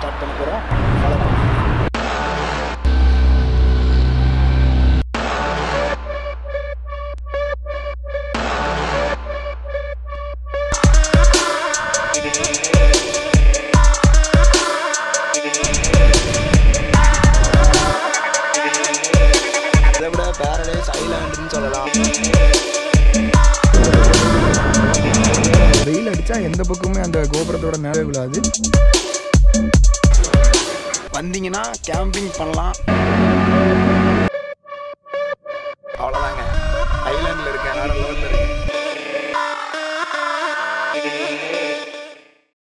start பண்ண போகிறோம் follow பண்ணுங்க இதை விட பேரடைஸ் ஐலாண்டுன்னு சொல்லலாம் வெயில் அடித்தா எந்த பக்கமுமே அந்த கோபுரத்தோட மேலே விழாது வந்தீங்கன்னா கேம்பிங் பண்ணலாம்